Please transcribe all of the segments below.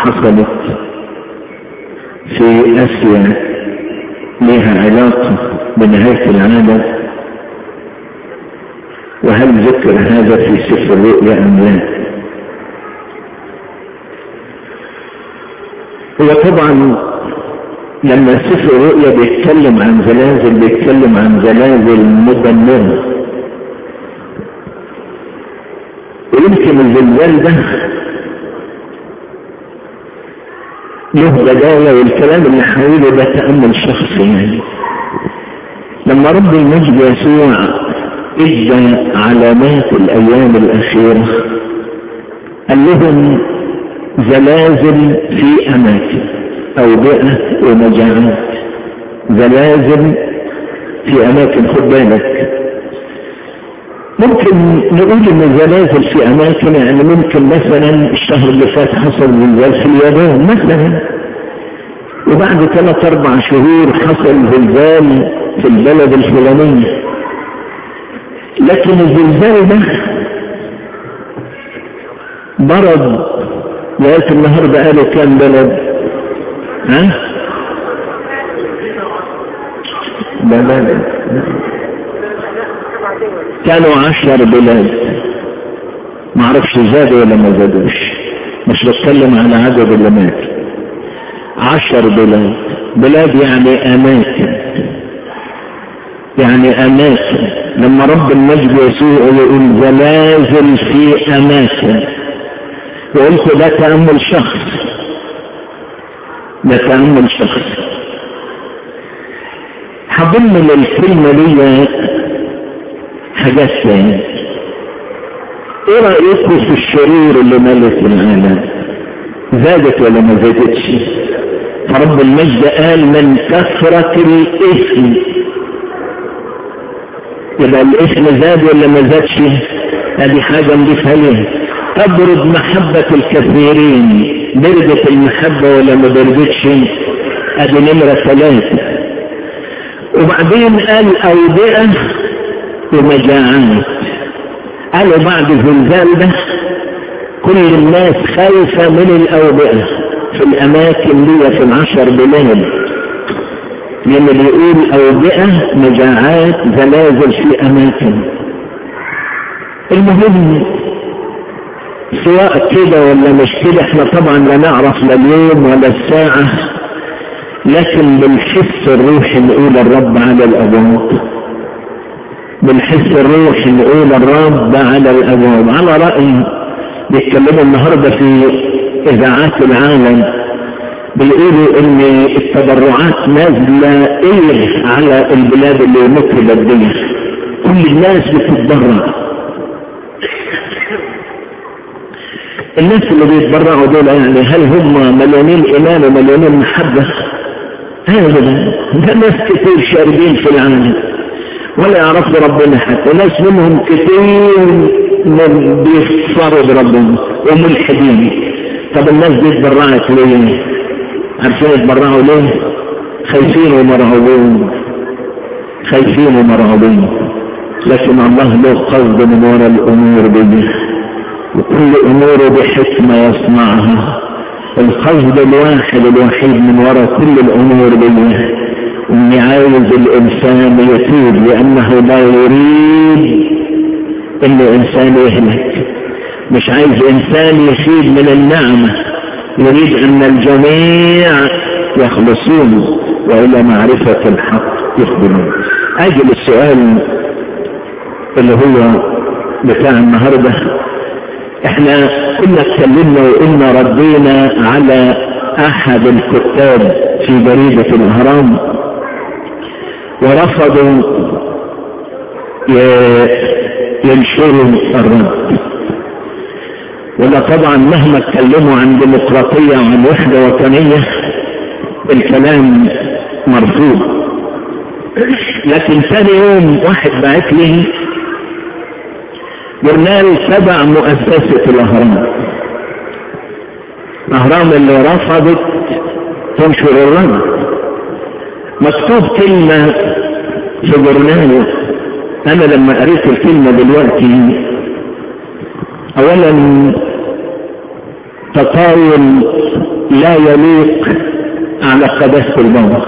حصلت في اسيا لها علاقة بنهاية العالم وهل ذكر هذا في سفر الرؤيا ام لا هو طبعا لما سفر الرؤيا بيتكلم عن زلازل بيتكلم عن زلازل مدمرة ويمكن الزلزال ده له بداية والكلام اللي حوله ده تأمل شخصي يعني لما رب المجد يسوع ادى علامات الايام الاخيرة قال لهم زلازل في اماكن اوبئة ومجاعات زلازل في اماكن خد بالك ممكن نقول ان زلازل في اماكن يعني ممكن مثلا الشهر اللي فات حصل زلزال في اليابان مثلا وبعد ثلاث اربع شهور حصل زلزال في البلد الفلانية لكن الزلزال ده برد لغاية النهاردة قالوا كام بلد ها لا لا لا كانوا عشر بلاد ما اعرفش زادوا ولا ما زادوش مش بتكلم على عدد اللي مات عشر بلاد بلاد يعني اماكن يعني اماكن لما رب المجد يسوع يقول زلازل في اماكن وقلت ده تامل شخص ده تامل شخص هضم للكلمه دي حاجات تانية ايه رأيكم في الشرور اللي ملت العالم زادت ولا ما زادتش فرب المجد قال من كثرة الاثم يبقى الاثم زاد ولا ما زادش هذه حاجة نضيفها ليه تبرد محبة الكثيرين بردت المحبة ولا ما بردتش ادي نمرة ثلاثة وبعدين قال أوبئة ومجاعات قالوا بعد الزلزال ده كل الناس خايفة من الأوبئة في الأماكن دي في العشر بلاد لما بيقول أوبئة مجاعات زلازل في أماكن المهم سواء كده ولا مش كده احنا طبعا لا نعرف لا اليوم ولا الساعة لكن بالحس الروحي نقول الرب على الأبواب بالحس الروحي نقول الرب على الابواب على راي بيتكلموا النهارده في اذاعات العالم بيقولوا ان التبرعات نازله ايه على البلاد اللي مطلبت دي كل الناس بتتبرع الناس اللي بيتبرعوا دول يعني هل هم مليانين ايمان ومليانين محبه؟ هذا ده ناس كتير شاربين في العالم ولا يعرفوا ربنا حتى ناس منهم كثير من بيكفروا بربنا وملحدين طب الناس دي اتبرعت ليه؟ عارفين اتبرعوا ليه؟ خايفين ومرعوبين خايفين ومرعوبين لكن الله له قصد من وراء الامور دي وكل اموره بحكمه يصنعها القصد الواحد الوحيد من وراء كل الامور دي اني عايز الانسان يتوب لانه لا يريد ان الانسان يهلك مش عايز انسان يفيد من النعمة يريد ان الجميع يخلصون والى معرفة الحق يخبرون اجل السؤال اللي هو بتاع النهاردة احنا كنا اتكلمنا وقلنا ردينا على احد الكتاب في جريدة الاهرام ورفضوا ينشروا الرد ولا طبعا مهما اتكلموا عن ديمقراطية وعن وحدة وطنية الكلام مرفوض لكن ثاني يوم واحد بعت لي جورنال تبع مؤسسة الأهرام الأهرام اللي رفضت تنشر الرد مكتوب كلمة في جورنال أنا لما قريت الكلمة دلوقتي أولا تطاول لا يليق على قداسة البابا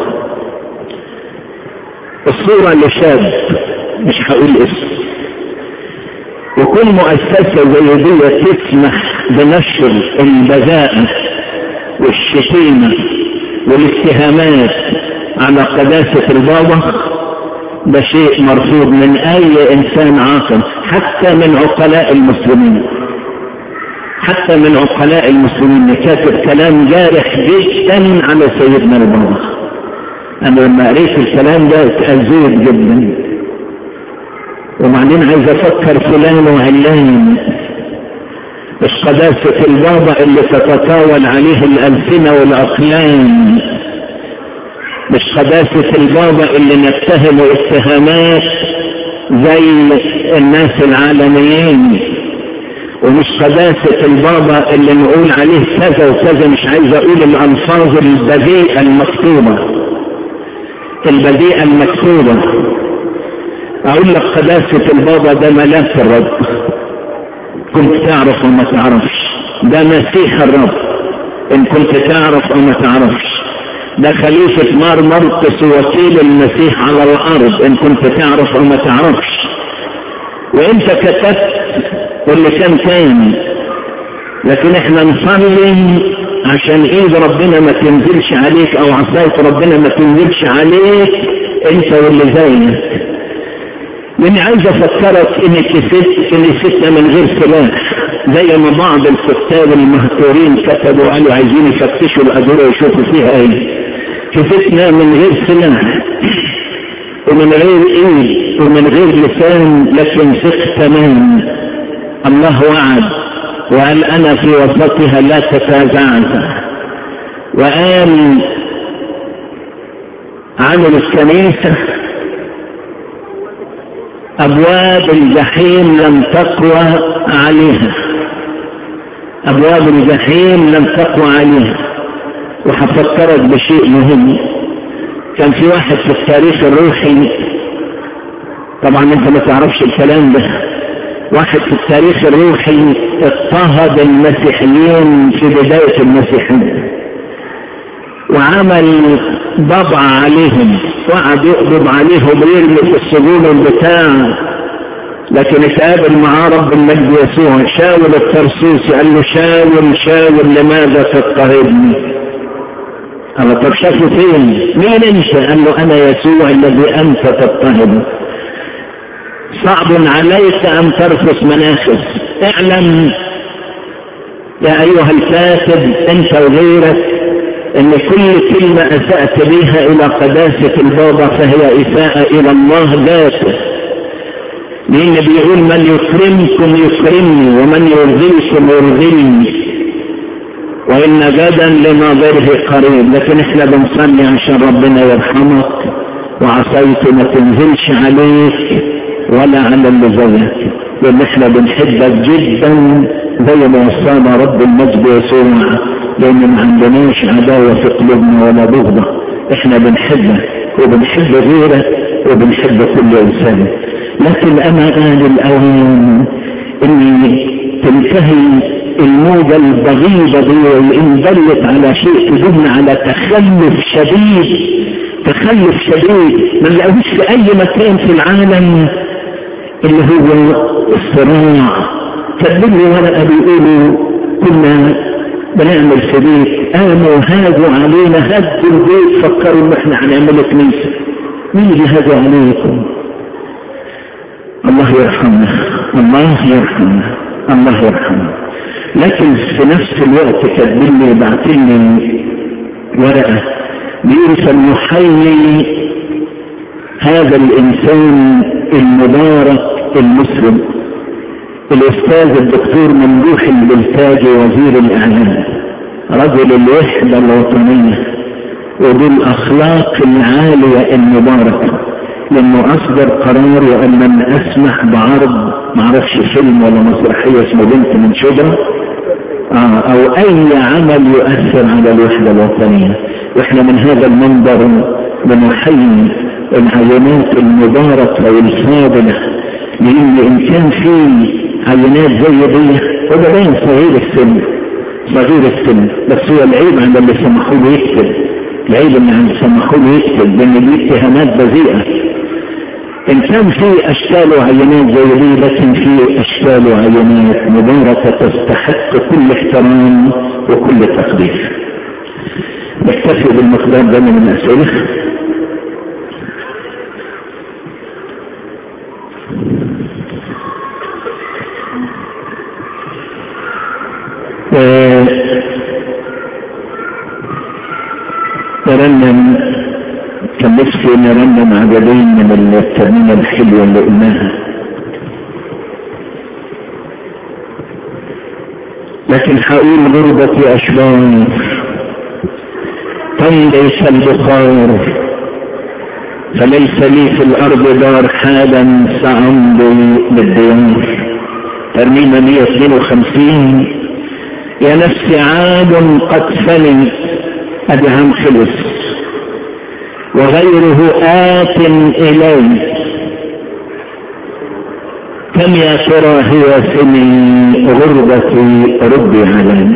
الصورة لشاب مش هقول اسم وكل مؤسسة زي دي تسمح بنشر البذاءة والشتيمة والاتهامات على قداسة البابا ده شيء مرفوض من اي انسان عاقل حتى من عقلاء المسلمين حتى من عقلاء المسلمين كاتب كلام جارح جدا على سيدنا البابا انا لما قريت الكلام ده اتأذيت جدا وبعدين عايز افكر فلان وعلان مش قداسة البابا اللي تتطاول عليه الألسنة والأقلام مش قداسة البابا اللي نتهمه اتهامات زي الناس العالميين ومش قداسة البابا اللي نقول عليه كذا وكذا مش عايز اقول الالفاظ البذيئة المكتوبة البذيئة المكتوبة اقول لك قداسة البابا ده ملاك الرب كنت تعرف وما تعرفش ده مسيح الرب ان كنت تعرف او ما تعرفش ده خليفة مار مرقس وكيل المسيح على الارض ان كنت تعرف او ما تعرفش وانت كتبت واللي كان كان لكن احنا نصلي عشان ايد ربنا ما تنزلش عليك او عصاية ربنا ما تنزلش عليك انت واللي زيك لاني عايز افكرك ان كنيستنا من غير سلاح زي ما بعض الكتاب المهتورين كتبوا قالوا عايزين يفتشوا الادوره ويشوفوا فيها ايه كنيستنا من غير سلاح ومن غير ايد ومن غير لسان لكن ثق تمام الله وعد وقال انا في وسطها لا تتزعزع وقال عن الكنيسه أبواب الجحيم لم تقوى عليها أبواب الجحيم لم تقوى عليها وحفكرك بشيء مهم كان في واحد في التاريخ الروحي طبعا انت ما تعرفش الكلام ده واحد في التاريخ الروحي اضطهد المسيحيين في بداية المسيحية وعمل ضبع عليهم وقعد يقبض عليهم ويرمي في السجون البتاع لكن اتقابل معاه رب المجد يسوع شاول الترسوسي قال له شاول شاول لماذا تضطهدني؟ قال طب شافه فين؟ مين انت؟ قال له انا يسوع الذي انت تضطهد صعب عليك ان ترفس مناخس اعلم يا ايها الكاتب انت وغيرك ان كل كلمة اسأت بها الى قداسة البابا فهي اساءة الى الله ذاته لان بيقول من يكرمكم يكرمني ومن يرضيكم يرضيني وان غدا لناظره قريب لكن احنا بنصلي عشان ربنا يرحمك وعصيته ما تنزلش عليك ولا على اللي زيك لان احنا بنحبك جدا زي ما وصانا رب المجد يسوع لان ما عندناش عداوة في قلوبنا ولا بغضة احنا بنحبك وبنحب غيرك وبنحب كل انسان لكن انا آن الاوان اني تنتهي الموجة البغيضة دي وان دلت على شيء تدل على تخلف شديد تخلف شديد ما نلاقوش في اي مكان في العالم اللي هو الصراع كتبوا لي ورقة بيقولوا كنا بنعمل في بيت قاموا هاجوا علينا هدوا البيت فكروا ان احنا هنعمل كنيسة مين اللي هاجوا عليكم الله يرحمنا الله يرحمنا الله يرحمنا لكن في نفس الوقت كاتبين لي بعتين لي ورقة بيقول فلنحيي هذا الانسان المبارك المسلم الاستاذ الدكتور ممدوح البلتاجي وزير الاعلام رجل الوحدة الوطنية وذو الاخلاق العالية المباركة لانه اصدر قرار وان من اسمح بعرض معرفش فيلم ولا مسرحية اسمه بنت من شجرة آه او اي عمل يؤثر على الوحدة الوطنية واحنا من هذا المنبر بنحيي العينات المباركة والفاضلة لان ان كان في عينات زي دي وده باين صغير السن صغير السن بس هو العيب عند اللي سمحوا له يكتب العيب ان عند سمحوا له يكتب لان دي اتهامات بذيئه ان كان في اشكال وعينات زي دي لكن في اشكال وعينات مباركه تستحق كل احترام وكل تقدير نكتفي بالمقدار ده من الاسئله نرنم كان نفسي نرنم عددين من الترنيمة الحلوة اللي قلناها لكن حقول غربتي أشبار تنضيس البخار فليس لي في الأرض دار حالا سأمضي للديار ترنيمة 152 يا نفس عاد قد فني أدهم خلص وغيره آت إلي كم يا ترى هي سني غربتي ربي علي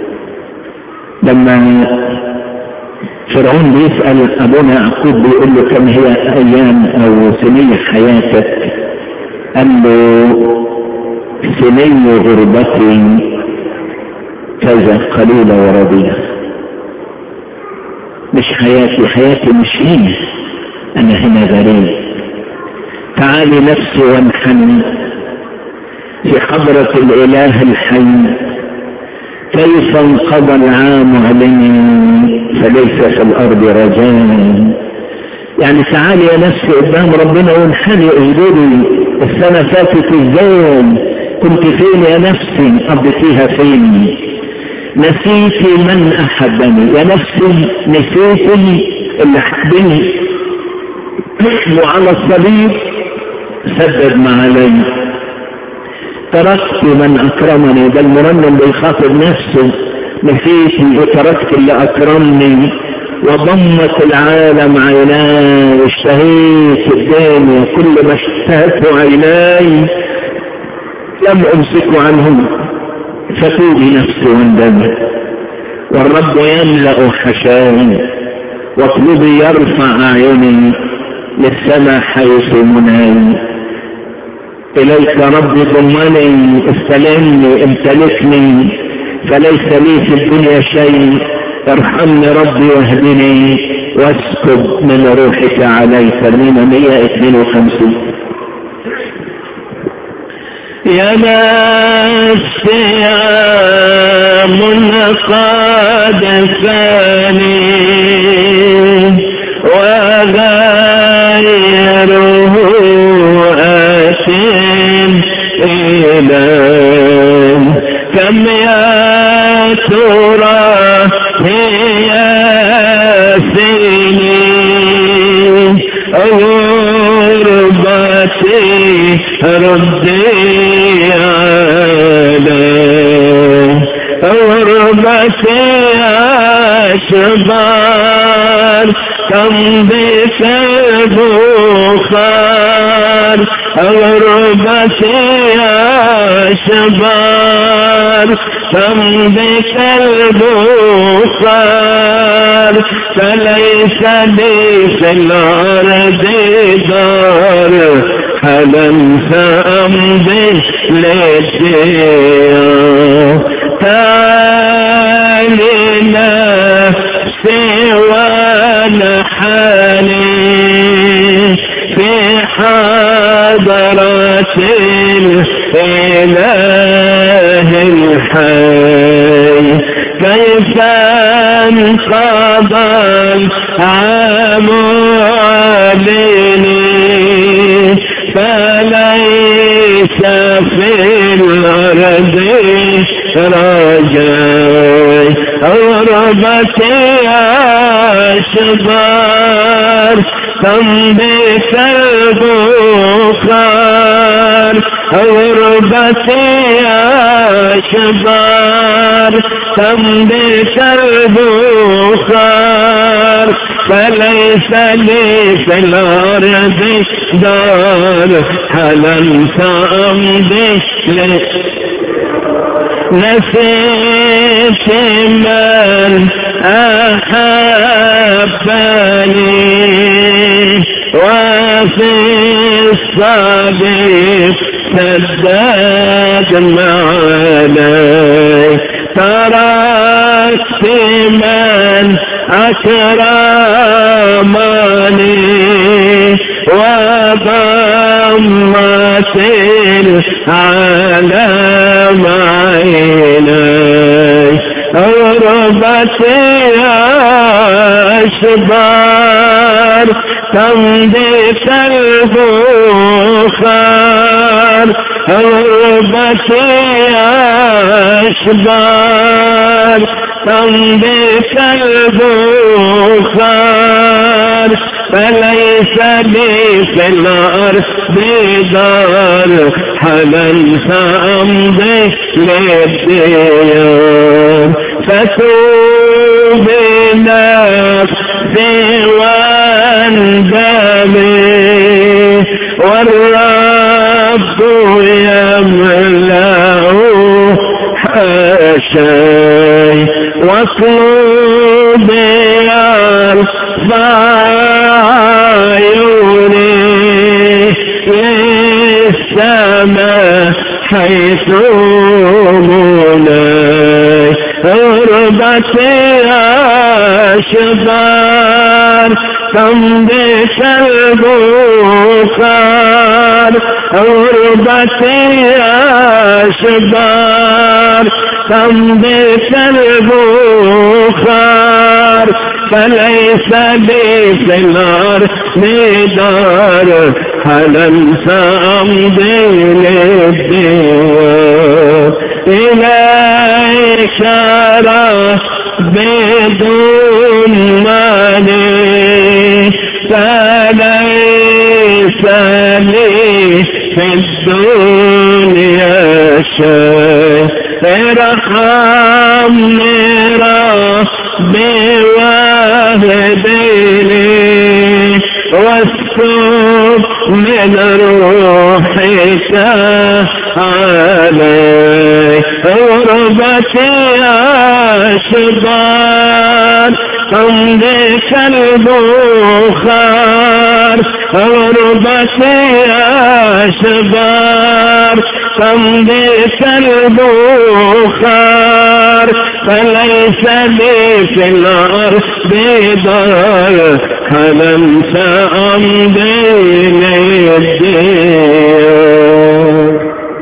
لما فرعون بيسأل أبونا يعقوب بيقول له كم هي أيام أو سني حياتك قال له سني غربتي كذا قليلة ورضيئة مش حياتي حياتي مش هنا أنا هنا غريب تعالي نفسي وانحني في حضرة الإله الحي كيف انقضى العام عليني فليس في الأرض رجاء يعني تعالي يا نفسي قدام ربنا وانحني اجدري السنة فاتت ازاي كنت فين يا نفسي قضيتيها فين نسيتي من احبني يا نفسي نسيتي اللي حبني وعلى الصليب سدد ما علي تركت من اكرمني ده المرنم بيخاطب نفسه نسيتي وتركت اللي اكرمني وضمت العالم عيناي اشتهيت الدنيا كل ما اشتهته عيناي لم امسك عنهم فتوبي نفسي واندمت والرب يملأ حشاي واطلبي يرفع اعيني للسماء حيث مناي اليك ربي ضمني استلمني امتلكني فليس لي في الدنيا شيء ارحمني ربي واهدني واسكب من روحك علي ترميم 152 يا ناس يا منقاد فاني وغيره آت إليه كم يا ترى هي سنين غربتي ردي عليه غربتي أشبار تمضي في البخار غربتي أشبار تمضي في البخار فليس لي في الأرض دار حلا سأمضي للديار تعالي نفسي ونحني في حضرة الإله الحي كيف انقضى العام عليني فليس في الأرض رجاي غربتي أشبار تمضي كالبخار غربتي أشبار تمضي كالبخار فليس لي في الأرض دار حلا سأمضي نسيت من أحبني وفي الصليب سداد معي تركت من أكرمني وضمت العالم عيني غربتي أشبار تمضي كالبخار غربتي أشبار تمضي كالبخار فليس لي في الأرض دار حلال فأمضي للديار فتوب نفسي واندمي والرب يملأ حاشي واطلب يرفع عيوني للسماء حيث مولاي غربتي أشبار تمضي كالبخار غربتي أشبار تمضي كالبخار فليس لي في الأرض دار هل سأمضي للديار إليك بدون ماني فليس لي في الدنيا شيء ارحمني ربي واهدني واسكب من روحك علي غربتي أشبار تمضي كالبخار غربتي أشبار تمضي كالبخار فليس لي في الأرض دار فلم سأمضي للديار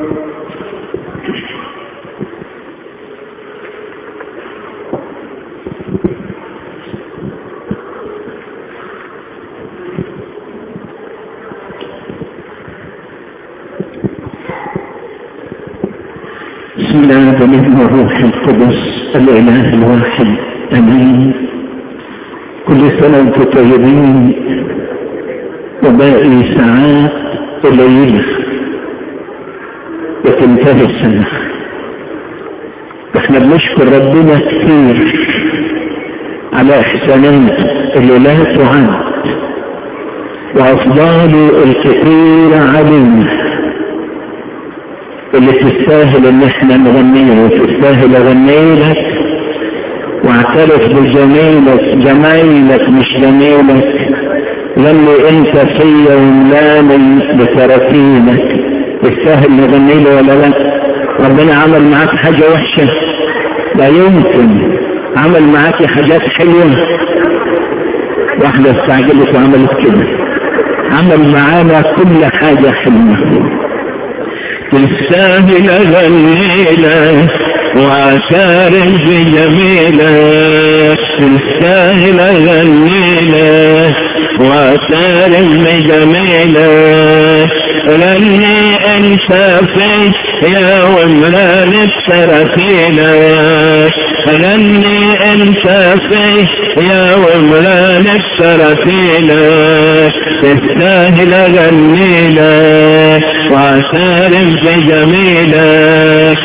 بسم الله والابن والروح القدس الاله الواحد امين كل سنه وانتم طيبين وباقي ساعات قليله وتنتهي السنه احنا بنشكر ربنا كتير على احسانات اللي لا تعد وافضاله الكثيره علينا اللي تستاهل ان احنا نغنيه وتستاهل اغني لك واعترف بجميلك جمايلك مش جميلك لاني انت فيا وملاني بتراكينك تستاهل نغني له ولا لا ربنا عمل معاك حاجة وحشة لا يمكن عمل معاك حاجات حلوة واحدة استعجلت وعملت كده عمل معانا كل حاجة حلوة تستاهل غنيلة وعشارك بجميلة تستاهل غنيلة وعشارك بجميلة لاني انت فيك يا ومران السرافيلة لاني انت فيك يا ومران السرافيلة تستاهل غنيلة وعسار بجميلة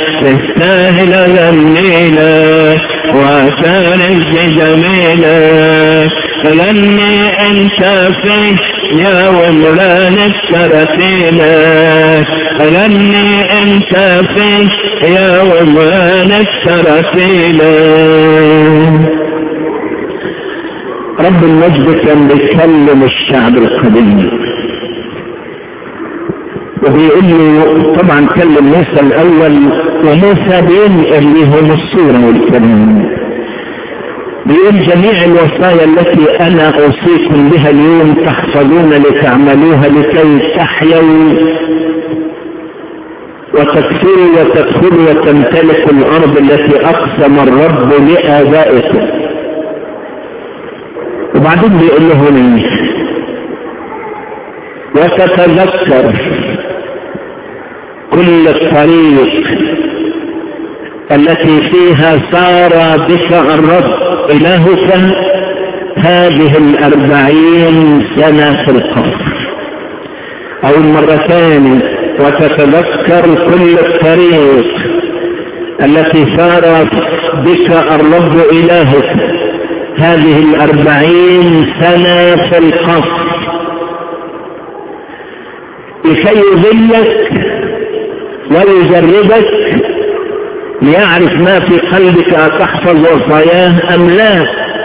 تستاهل غنيلة وعسار بجميلة لاني انت في يا ومرانك ترتيلك لاني انت في يا ومرانك ترتيلك رب المجد كان بيكلم الشعب القديم وبيقول له طبعا كلم موسى الاول وموسى بينقل لهم الصوره والكلام بيقول جميع الوصايا التي انا اوصيكم بها اليوم تحفظون لتعملوها لكي تحيوا وتكثروا وتدخلوا وتمتلكوا الارض التي اقسم الرب لابائكم وبعدين بيقول لهم ايه وتتذكر كل الطريق التي فيها سار بك الرب إلهك هذه الأربعين سنة في القبر أو المرة ثانية وتتذكر كل الطريق التي سار بك الرب إلهك هذه الأربعين سنة في القصر لكي يذلك ويجربك ليعرف ما في قلبك أتحفظ وصاياه أم لا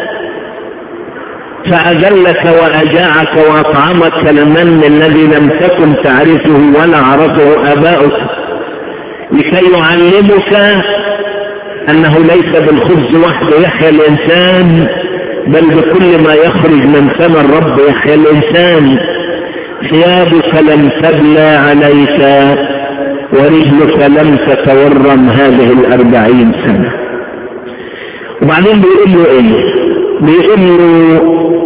فأذلك وأجاعك وأطعمك المن الذي لم تكن تعرفه ولا عرفه آباؤك لكي يعلمك أنه ليس بالخبز وحده يحيا الإنسان بل بكل ما يخرج من فم الرب يحيا الإنسان ثيابك لم تبلى عليك ورجلك لم تتورم هذه الأربعين سنة وبعدين بيقول له ايه بيقول له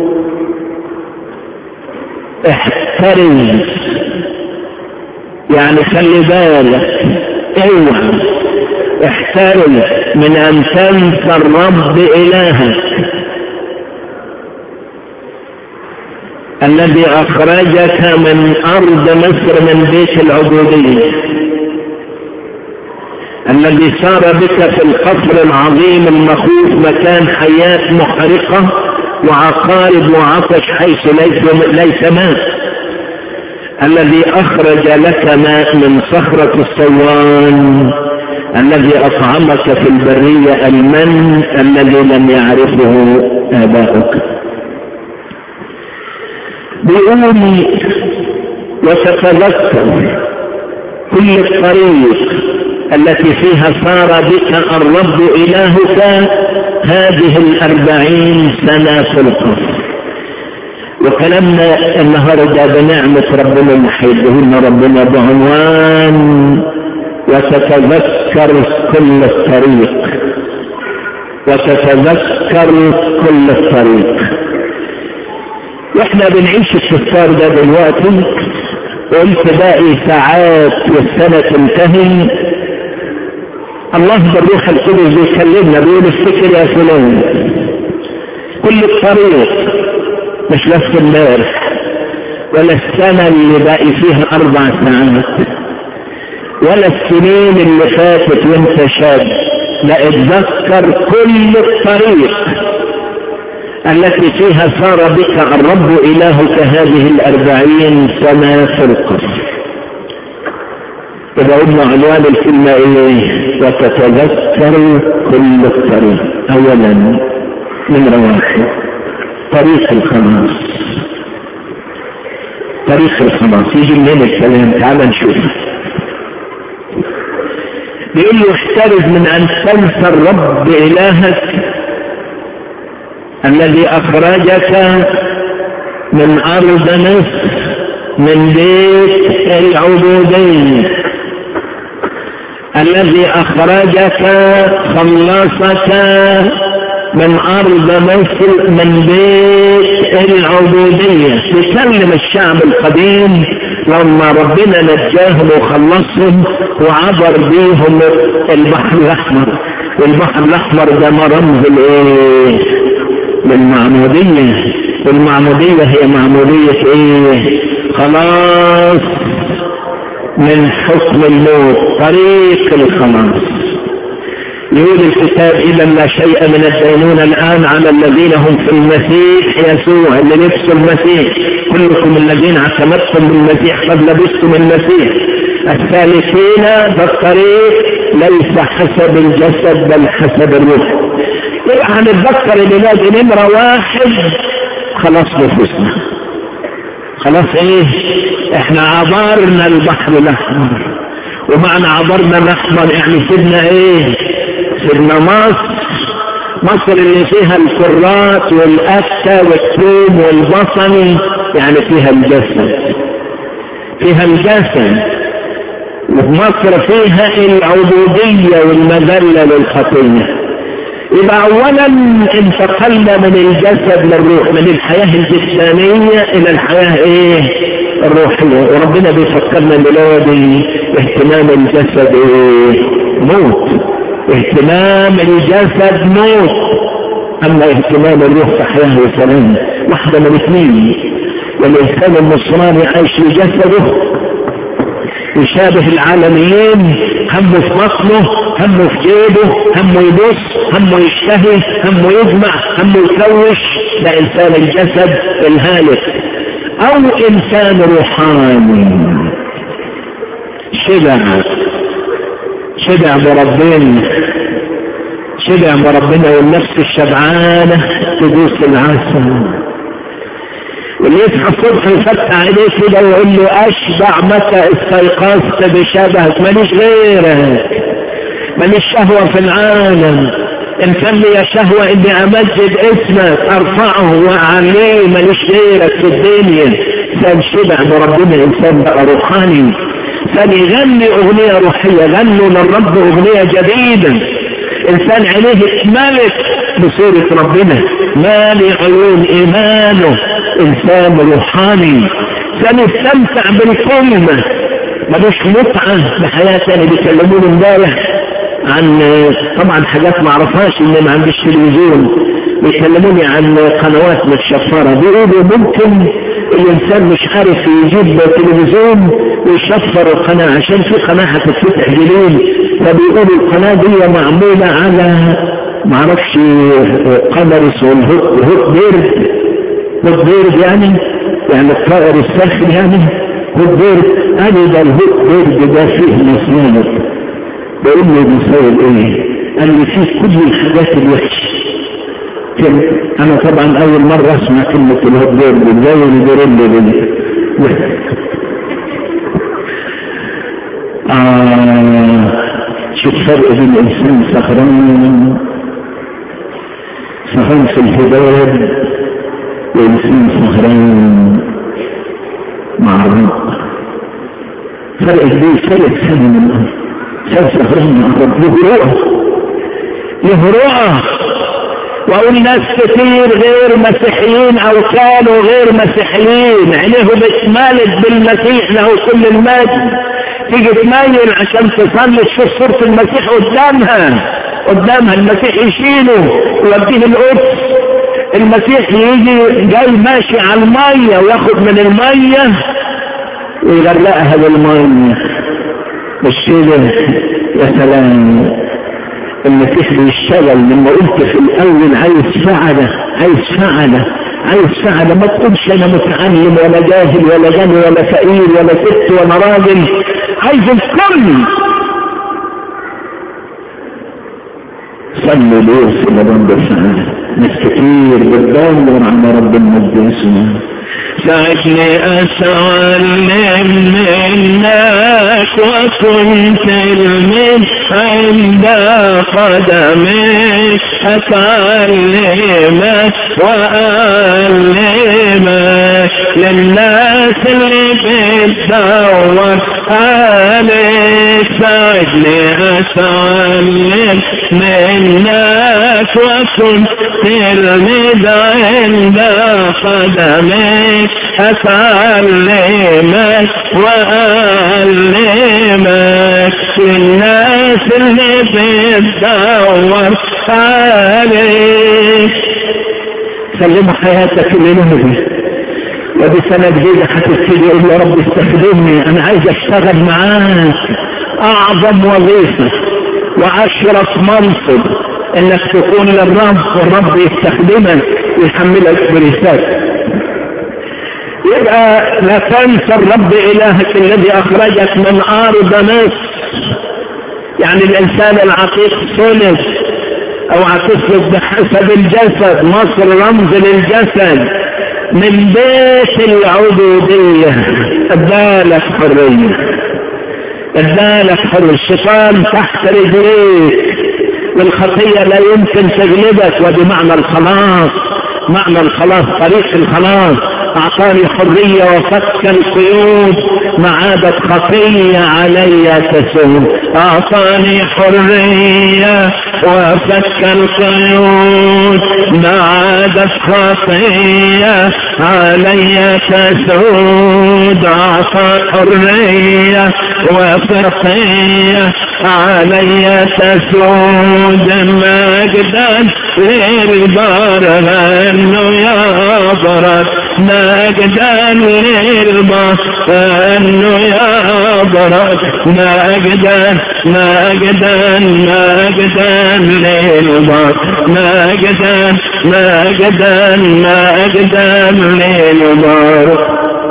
احترز يعني خلي بالك اوعى احترز من ان تنسى الرب الهك الذي اخرجك من ارض مصر من بيت العبوديه الذي سار بك في القصر العظيم المخوف مكان حياة محرقة وعقارب وعطش حيث ليس, ليس ماء الذي أخرج لك ماء من صخرة الصوان الذي أطعمك في البرية المن الذي لم يعرفه آباؤك بيقول وتتذكر كل الطريق التي فيها صار بك الرب إلهك هذه الأربعين سنة في القصر وكلامنا النهاردة بنعمة ربنا اللي هيدهن ربنا بعنوان وتتذكر كل الطريق وتتذكر كل الطريق واحنا بنعيش الشفار ده دلوقتي قلت باقي ساعات والسنة تنتهي الله بالروح القدس بيكلمنا بيقول افتكر يا فلان كل الطريق مش بس امبارح ولا السنة اللي باقي فيها أربع ساعات ولا السنين اللي فاتت وانت شاب لا اتذكر كل الطريق التي فيها صار بك الرب إلهك هذه الأربعين سنة في القصر إذا قلنا عنوان الكلمة إيه وتتذكر كل الطريق أولا نمرة واحد طريق الخلاص طريق الخلاص يجي منين الكلام تعال نشوف بيقول له احترز من أن تنسى الرب إلهك الذي أخرجك من أرض مصر من بيت العبودية الذي أخرجك خلصك من أرض مصر من بيت العبودية تكلم الشعب القديم لما ربنا نجاهم وخلصهم وعبر بيهم البحر الأحمر والبحر الأحمر ده رمز الإيه؟ للمعمودية والمعمودية هي معمودية إيه؟ خلاص من حكم الموت طريق الخلاص يقول الكتاب إذا لا شيء من الدينونة الآن على الذين هم في المسيح يسوع اللي لبسوا المسيح كلكم الذين اعتمدتم بالمسيح قد لبستم المسيح الثالثين بالطريق ليس حسب الجسد بل حسب الروح يبقى هنتذكر اللي نمرة واحد خلاص نفوسنا خلاص ايه احنا عبرنا البحر الاحمر ومعنى عبرنا الاحمر يعني سيبنا ايه سيبنا مصر مصر اللي فيها الكرات والأكة والثوم والبصل يعني فيها الجسد فيها الجسد ومصر فيها العبودية والمذلة للخطية يبقى اولا انتقلنا من الجسد للروح من الحياة الجسدانية الى الحياة ايه الروحية وربنا بيفكرنا بلادي اهتمام الجسد ايه موت اهتمام الجسد موت اما اهتمام الروح فحياة وسلام واحدة من الاثنين والانسان النصراني عايش لجسده يشابه العالميين همه في بطنه همه في جيبه همه يبص همه يشتهي همه يجمع همه يكوش ده انسان الجسد الهالك او انسان روحاني شبع شبع بربنا شبع بربنا والنفس الشبعانة تدوس العسل واللي يصحى الصبح يفتح عينيه كده ويقول له اشبع متى استيقظت بشبهك ماليش غيرك ماليش شهوة في العالم ان كان لي شهوة اني امجد اسمك ارفعه واعليه ماليش غيرك في الدنيا انسان شبع بربنا انسان بقى روحاني انسان يغني اغنية روحية غنوا للرب اغنية جديدة انسان عينيه اتملت بصورة ربنا مالي عيون ايمانه انسان روحاني انسان يستمتع بالكلمة ملوش متعة بحياة تاني بيكلموني امبارح عن طبعا حاجات ما اعرفهاش ان ما عنديش تلفزيون بيكلموني عن قنوات متشفرة بيقولوا ممكن الانسان مش عارف يجيب تلفزيون ويشفر القناة عشان في قناة هتتفتح جديد فبيقولوا القناة دي معمولة على معرفش قمر اسمه الهوت بيرد هوت بيرد يعني يعني الطائر الساخن يعني هوت بيرد قالوا ده الهوت بيرد ده فيه مسنون بقول له بيساوي ايه قال لي فيه كل الحاجات الوحشه انا طبعا اول مرة اسمع كلمة الهوت بيرد زي الجوريلا دي آه شوف فرق بين الانسان سهران سهران في الهداية وانسان سهران مع الرب فرق كبير فرق سنة من الارض انسان سهران مع الرب له رؤى له رؤى واقول ناس كتير غير مسيحيين او كانوا غير مسيحيين عينيهم اتمالت بالمسيح له كل المجد تيجي تميل عشان تصلي تشوف صورة المسيح قدامها قدامها المسيح يشيله ويوديه القدس المسيح يجي جاي ماشي على المية وياخد من المية ويغرقها بالمية الشيله يا سلام المسيح بيشتغل لما قلت في الاول عايز فعله عايز فعله عايز فعله ما تقولش انا متعلم ولا جاهل ولا غني ولا فقير ولا ست ولا راجل عايز الكل صلوا ليه في رمضان بسعادة ناس كتير بتدور على رب المجد اسمه ساعدني أتعلم منك وكنت المن عند قدمك أتعلمك وأعلمك للناس اللي بتدور عليك ساعدني أتعلم منك وكنت تلميذ عند قدمك أتعلمك وأعلمك للناس اللي بتدور عليك سلموا حياتك لنهجي ودي سنة جديدة هتبتدي يقول يا رب استخدمني انا عايز اشتغل معاك اعظم وظيفة واشرف منصب انك تكون للرب والرب يستخدمك ويحملك برسالة يبقى لا تنسى الرب الهك الذي اخرجك من ارض مصر يعني الانسان العتيق صلب او هتسلك بحسب الجسد مصر رمز للجسد من بيت العبودية ادالك حرية ادالك حرية الشيطان تحت رجليك والخطية لا يمكن تغلبك وبمعنى الخلاص معنى الخلاص طريق الخلاص اعطاني حرية وفك القيود ما عادت خطية علي تسود اعطاني حرية وفك القيود ما عادت خطية علي تسود اعطى حرية وفقية علي تسود مجدا للبر انه يا برك مجدا للبر انه يا برك مجدا مجدا مجدا للبر مجدا مجدا مجدا للبر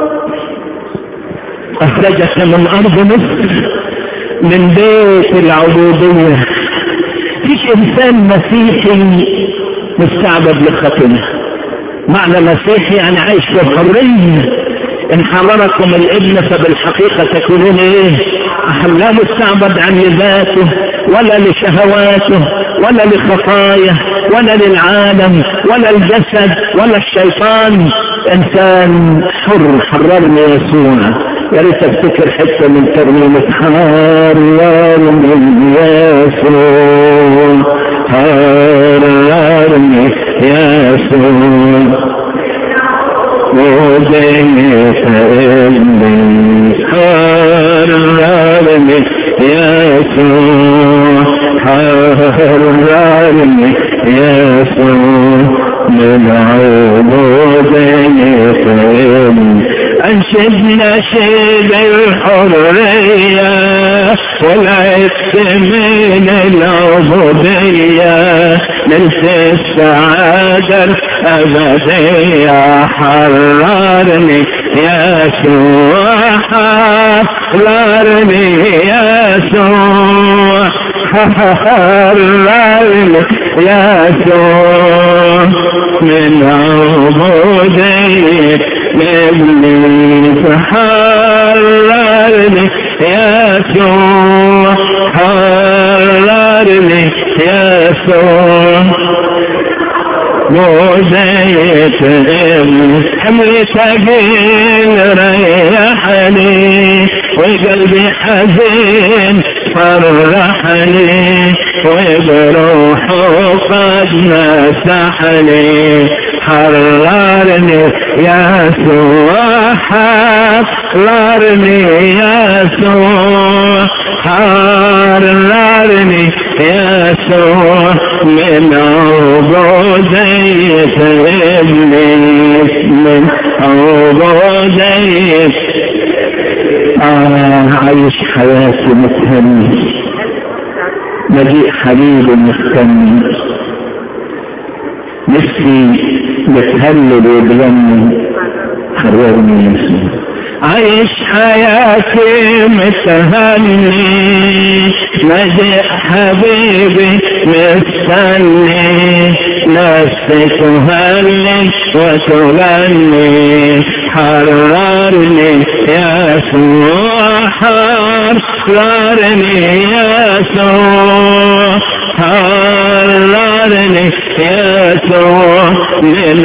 أخرجك من أرض مصر من بيت العبودية فيش إنسان مسيحي مستعبد لخطيه معنى مسيحي يعني عايش في حرية إن حرركم الابن فبالحقيقة تكونون إيه لا مستعبد عن لذاته ولا لشهواته ولا لخطاياه ولا للعالم ولا الجسد ولا الشيطان إنسان حر حررني يسوع يا ريت افتكر حته من ترنيمه حررني يسوع حررني يسوع وجيت إلي حررني يسوع حررني يسوع من عبودية أنشد نشيد الحرية والعتق من العبودية نلت السعادة الأبدية حررني يسوع حررني يسوع حررني يسوع من عبودية ابليس حررني يسوع حررني يسوع موزيت حمل ثقيل ريحني وقلبي حزين فرحني وبروحه قد مسحني حررني يسوع حررني يسوع حررني يسوع من عبودية إبليس من عبودية آه عايش حياتي متهني مجيء حبيب مستني نفسي بتهلل وبغني حررني يسوع عيش حياتي متهني مجيء حبيبي مستني نفسي تهني وتغني حررني يسوع حررني يسوع حررني يسوع من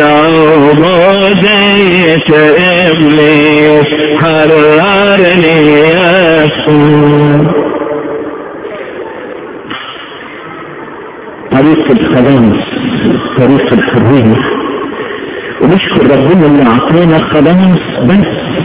عبودية إبليس حررني يسوع طريق الخلاص طريق الحرية ونشكر ربنا اللي أعطينا خلاص بس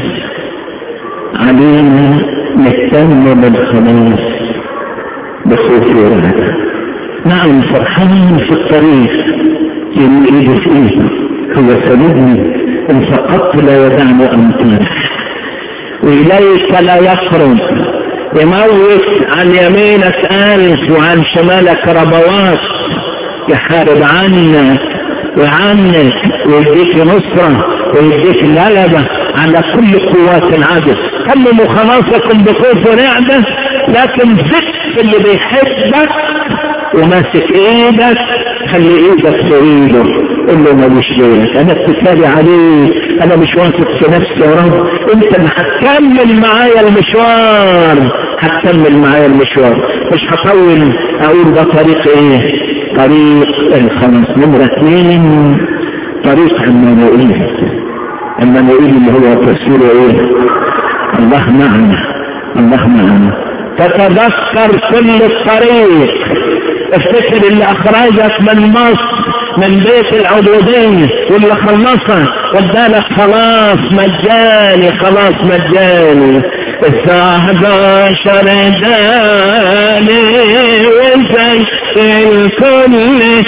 علينا نهتم بالخلاص بخوف ورهبة نعم فرحان في الطريق يوم ايده في ايده هو سندني ان سقطت لا يدعني امتاح واليك لا يقرب يموت عن يمينك ألف وعن شمالك ربوات يحارب عنك وعنك ويديك نصرة ويديك غلبة على كل قوات العدو تمموا خلاصكم بخوف ونعمة لكن ذك اللي بيحبك وماسك ايدك خلي ايدك في ايده قول له ماليش غيرك انا اتكالي عليك انا مش واثق في نفسي يا رب انت اللي هتكمل معايا المشوار هتكمل معايا المشوار مش هطول اقول ده طريق ايه طريق الخلاص نمرة اثنين طريق عمانوئيل عمانوئيل اللي هو تفسيره ايه الله معنا الله معنا تتذكر كل الطريق افتكر اللي اخرجك من مصر من بيت العبودية واللي خلصك وادالك خلاص مجاني خلاص مجاني الساعة 11 داني وزي الكل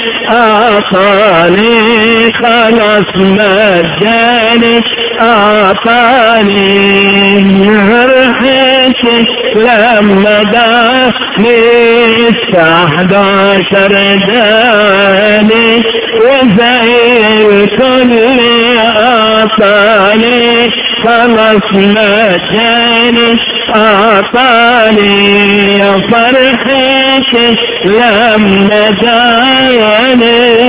اعطاني خلاص مجاني اعطاني رحتي لما داني الساعة 11 داني وزي الكل اعطاني خلاص مجاني اعطاني يا فرحتي لما جاني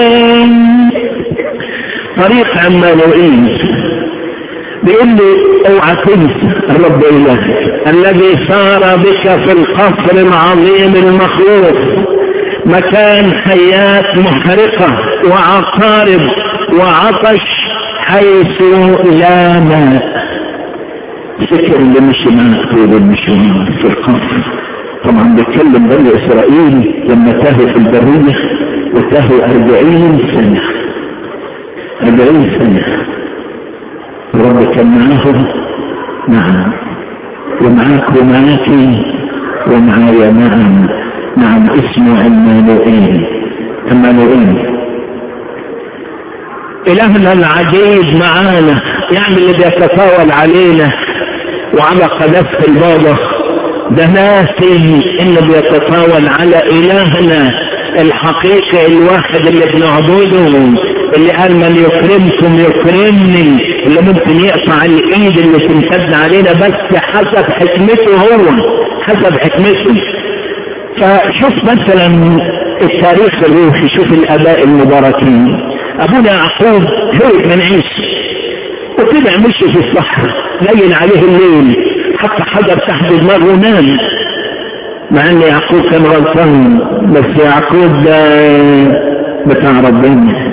طريق عمانوئيل بيقول لي اوعى تنسى الرب الهك الذي سار بك في القصر العظيم المخلوق مكان حياة محرقة وعقارب وعطش حيث لا ماء فكر اللي مشي معك طول المشوار في القصر طبعا بيتكلم بني اسرائيل لما تاهوا في البرية وتاهوا أربعين سنة أربعين سنة الرب كان معاهم نعم ومعاك ومعاك ومعايا نعم نعم اسمه عمانوئيل عمانوئيل إلهنا العجيب معانا يعني اللي بيتطاول علينا وعلى قذف البابا ده ناسي انه بيتطاول على إلهنا الحقيقي الواحد اللي بنعبده اللي قال من يكرمكم يكرمني اللي ممكن يقطع الايد اللي تمتد علينا بس حسب حكمته هو حسب حكمته فشوف مثلا التاريخ الروحي شوف الاباء المباركين ابونا يعقوب هرب من عيسى وطلع مشي في الصحراء ليل عليه الليل حتى حجر تحت دماغه ونام مع ان يعقوب كان غلطان بس يعقوب ده بتاع ربنا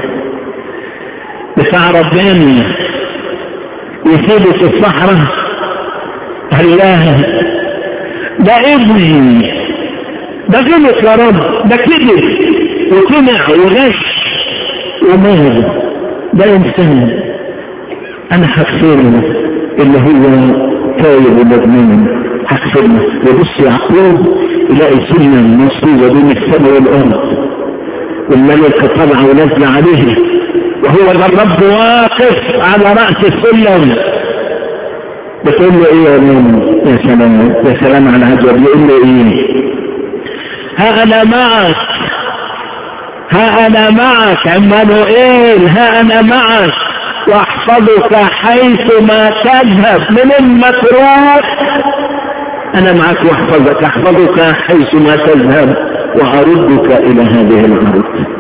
بتاع ربنا يسيبه في الصحراء الله ده ابني ده غلط يا رب ده كذب وطمع وغش وماذا ده انسان انا هغفره اللي هو تايب ومجنون هغفره وبص يعقوب يلاقي سنة منصوبة بين السماء والارض والملكة طالعة ونازلة عليه وهو ذا الرب واقف على رأس السلم بتقول له ايه يا ماما يا سلام يا سلام على العجب يقول له ايه ها انا معك ها انا معك عمانوئيل ها انا معك واحفظك حيث ما تذهب من ما تروح انا معك واحفظك احفظك حيث ما تذهب واردك الى هذه الارض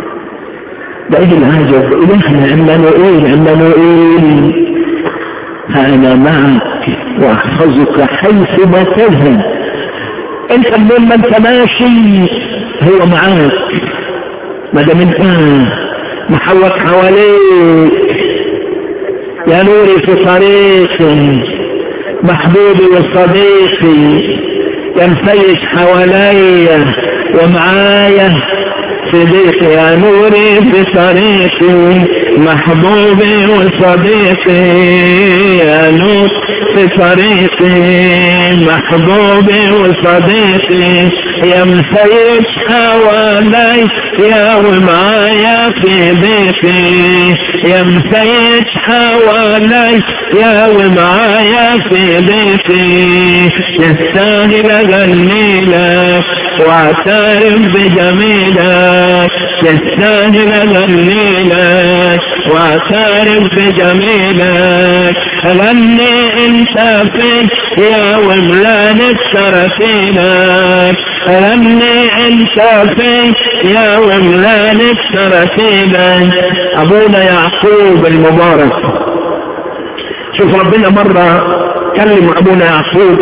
ده ايه العجب الهنا عمانوئيل عمانوئيل ها انا معك واحفظك حيث ما تذهب انت من ما انت ماشي هو معاك ما دام انت محوط حواليك يا نوري في طريقي محبوبي وصديقي يا مفيش حواليا ومعايا في ضيقي يا نوري في طريقي محبوبي وصديقي يا نور في طريقي محبوبي وصديقي يا مسيج حوالي يا ومعايا في بيتي يا مسيج حوالي يا ومعايا في بيتي تستاهل اغني لك واعترف بجميلك تستاهل اغني لك واعترف بجميلك غني انت في يا وملانك ترتيلك غني انت في يا وملانك ترتيلك ابونا يعقوب المبارك شوف ربنا مرة كلم ابونا يعقوب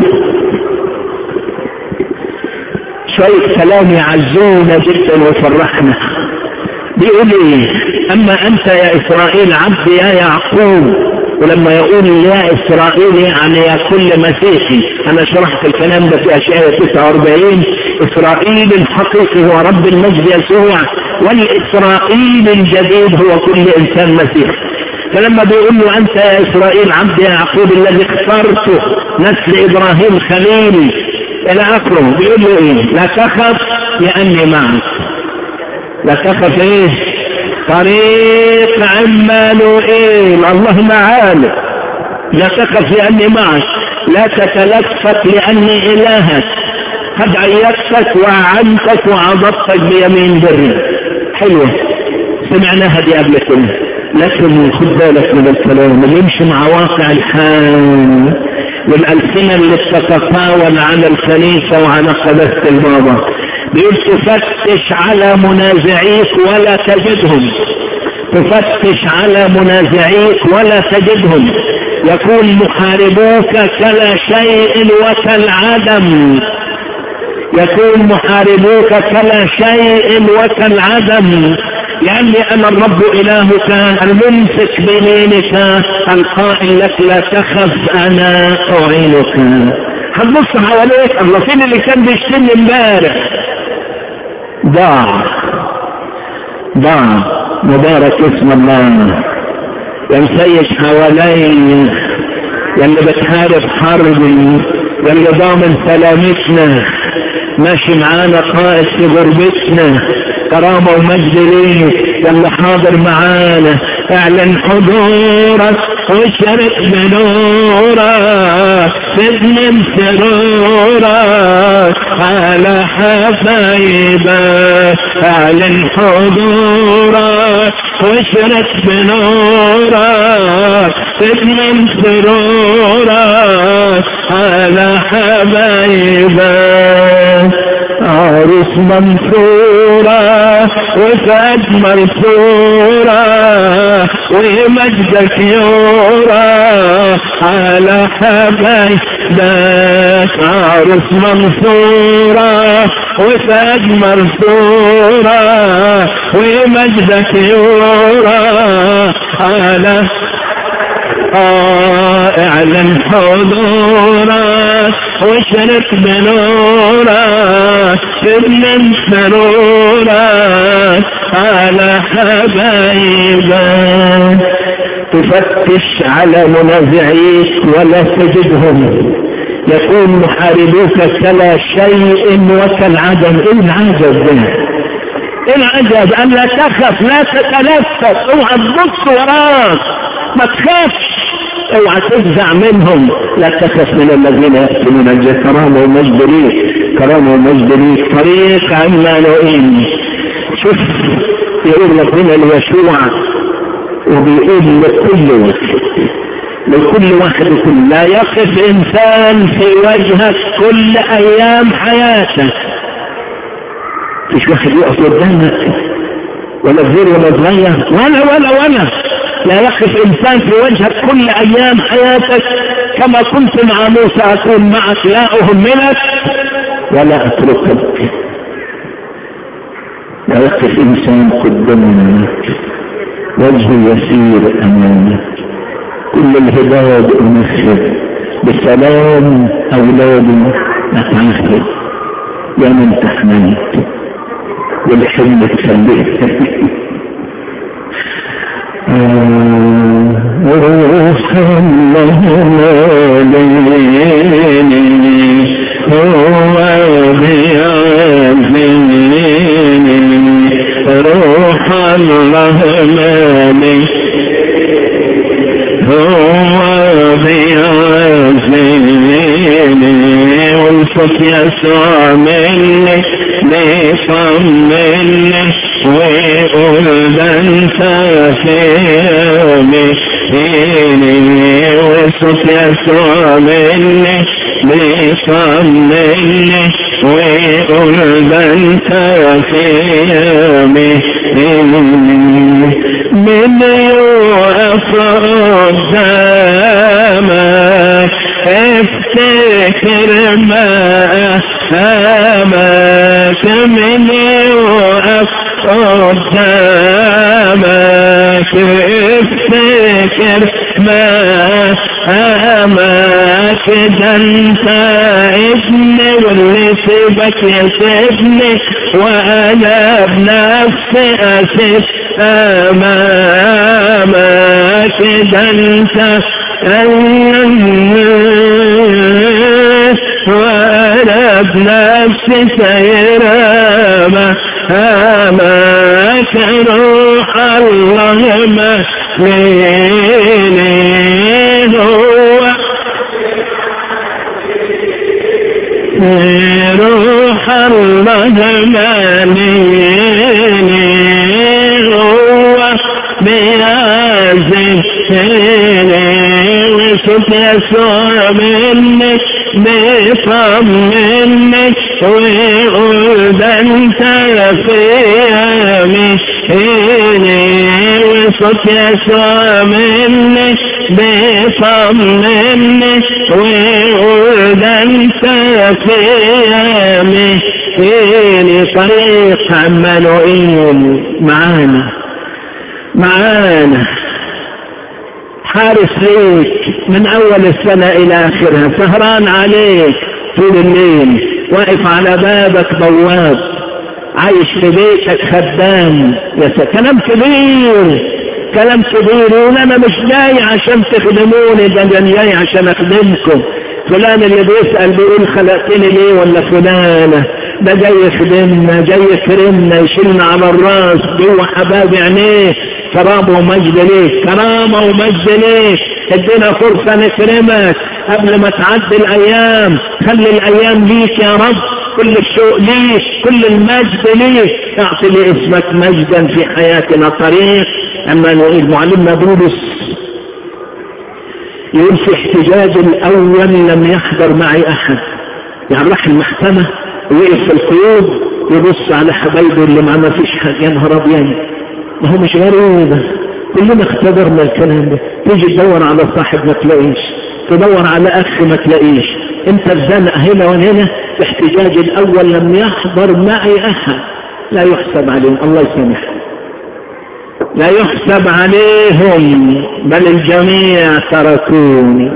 شوية كلام يعزونا جدا ويفرحنا بيقول ايه اما انت يا اسرائيل عبد يا يعقوب ولما يقول يا اسرائيل يعني يا كل مسيحي انا شرحت الكلام ده في اشعياء 49 اسرائيل الحقيقي هو رب المجد يسوع والاسرائيل الجديد هو كل انسان مسيحي فلما بيقول له انت يا اسرائيل عبد يعقوب الذي اخترته نسل ابراهيم خليلي الى اخره بيقول له ايه لا تخف لاني معك لا تخف ايه طريق عمانوئيل الله معانا لا تخف لاني معك لا تتلفت لاني الهك قد عيدتك وعنتك وعضدتك بيمين بري حلوة سمعناها دي قبل كده لكن خد بالك من الكلام اللي يمشي مع واقع الحال والألسنة اللي بتتطاول على الكنيسة وعلى قداسة البابا بيقول تفتش على منازعيك ولا تجدهم تفتش على منازعيك ولا تجدهم يكون محاربوك كلا شيء وكالعدم يكون محاربوك كلا شيء وكالعدم لأني أنا الرب إلهك الممسك بيمينك القائل لك لا تخف أنا أعينك هتبص حواليك الله فين اللي كان بيشتمني امبارح ضاع ضاع مبارك اسم الله يا مسيش حوالي يا اللي بتحارب حربي يا اللي ضامن سلامتنا ماشي معانا قائد في غربتنا كرامة ومجد ليك يا اللي حاضر معانا اعلن حضورك واشرق بنورك تضمن سرورك على حبايبك اعلن حضورك واشرق بنورك تضمن سرورك على حبايبك عروس منصورة وفاد منصورة ومجدك يورى على حبايبك عروس منصورة وفاد منصورة ومجدك يورى على اعلن حضورك واشرك بنورك ابن سرورك على حبايبك تفتش على منازعيك ولا تجدهم يكون محاربوك كلا شيء وكالعدم ايه العجب ده ايه العجب ان لا تخف لا تتلفت اوعى تبص وراك ما تخافش اوعى تفزع منهم لا تخف من الذين يقتلون الجسد كرامه ومجد ليك كرامه ومجد ليك طريق عمانوئيل شوف يقول ربنا ليشوع وبيقول لكل واحد لكل واحد وكل لا يقف انسان في وجهك كل ايام حياتك مش واحد يقف قدامك ولا كبير ولا صغير ولا ولا ولا لا يقف انسان في وجهك كل ايام حياتك كما كنت مع موسى اكون معك لا اهملك ولا اتركك لا يقف انسان قدامك وجهه يسير امامك كل الهداية انخذ بسلام اولادي اتعهد يا من تحملت والحلم تخليه روح الله ماليني هو بيعزيني روح الله مالي هو بيعزيني والصوت يسوع مني بيطمني ويقول ده انت في يميني والصوت يسوع مني بيطمني ويقول ده انت في يميني من يوقف قدامك افتكر ما أمامك من يوقف قدامك افتكر ما أمامك ده انت ابني واللي سيبك يسيبني وانا بنفسي اسيب امامك ده انت وانا بنفسي سيرامة اماك روح الله ما ليني هو روح الله ما ليني هو بيعزيني وصوت يسوع مني بيطمني ويقول ده انت في يميني وصوت يسوع مني بيطمني ويقول ده انت في يميني طريق عمانوئيل معانا معانا حارس ليك من اول السنة الى اخرها سهران عليك طول الليل واقف على بابك بواب عايش في بيتك خدام يا س... كلام كبير كلام كبير يقول انا مش جاي عشان تخدموني ده انا جاي عشان اخدمكم فلان اللي بيسأل بيقول خلقتني ليه ولا فلانة ده جاي يخدمنا جاي يكرمنا يشيلنا على الراس جوه حباب عينيه كرامة ومجد ليك كرامة ومجد ليك ادينا فرصة نكرمك قبل ما تعدي الايام خلي الايام ليك يا رب كل الشوق ليك كل المجد ليك اعطي لاسمك مجدا في حياتنا طريق اما نقول معلمنا بولس يقول في احتجاج الاول لم يحضر معي احد يعني راح المحكمة وقف في القيود يبص على حبايبه اللي معاه ما فيش حاجة يا نهار ابيض ما هو مش غريبة كلنا اختبرنا الكلام ده تيجي تدور على صاحب ما تلاقيش تدور على اخ ما تلاقيش انت الزنق هنا وهنا في احتجاج الاول لم يحضر معي احد لا يحسب عليهم الله يسامح لا يحسب عليهم بل الجميع تركوني